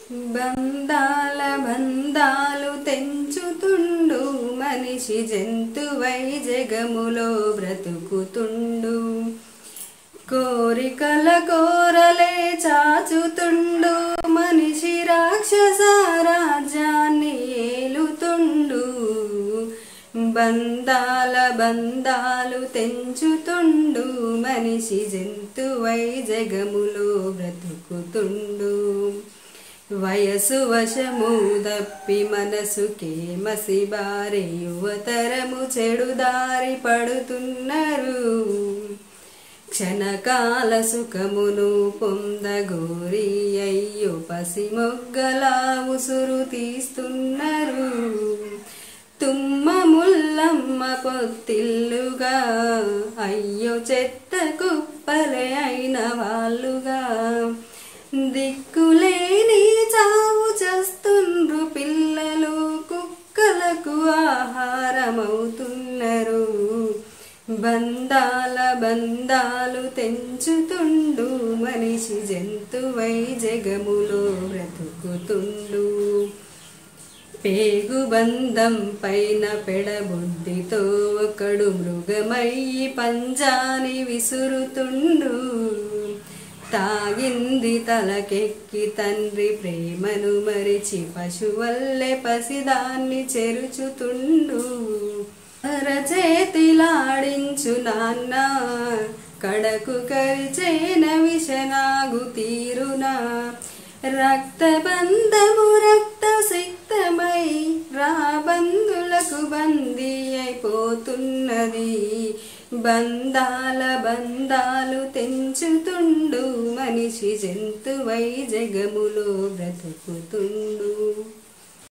బంధాల బంధాలు తెంచుతుండు మనిషి జంతువై జగములో బ్రతుకుతుండు కోరికల కోరలే చాచుతుండు మనిషి రాక్షస రాజ్యాన్ని ఏలుతుండు బంధాల బంధాలు తెంచుతుండు మనిషి జంతువై జగములో బ్రతుకుతుండు వయసు వశము దప్పి మనసుకే మసిబారే యువతరము చెడుదారి పడుతున్నారు క్షణకాల సుఖమును పొందగోరి అయ్యో పసి మొగ్గల ఉసురు తీస్తున్నారు తుమ్మ ముల్లమ్మ పొత్తిల్లుగా అయ్యో చెత్త కుప్పలే అయిన వాళ్ళుగా దిక్కులేని చావు చేస్తుండ్రు పిల్లలు కుక్కలకు ఆహారమవుతున్నారు బంధాల బంధాలు తెంచుతుండు మనిషి జంతువై జగములో బ్రతుకుతుండు పేగు బంధం పైన పెడబుద్ధితో ఒకడు మృగమయ్యి పంజాని విసురుతుండు తాగింది తలకెక్కి తండ్రి ప్రేమను మరిచి పశువల్లే పసిదాన్ని చెరుచుతుండు అరచేతిలాడించు నాన్న కడకు కరిచేన విషనాగు తీరునా రక్తబంధము రక్త సిక్తమై రాబంధులకు బందీ అయిపోతున్నది బంధాల బంధాలు తెంచుతుండు మనిషి జంతువై జగములో బ్రతుకుతుండు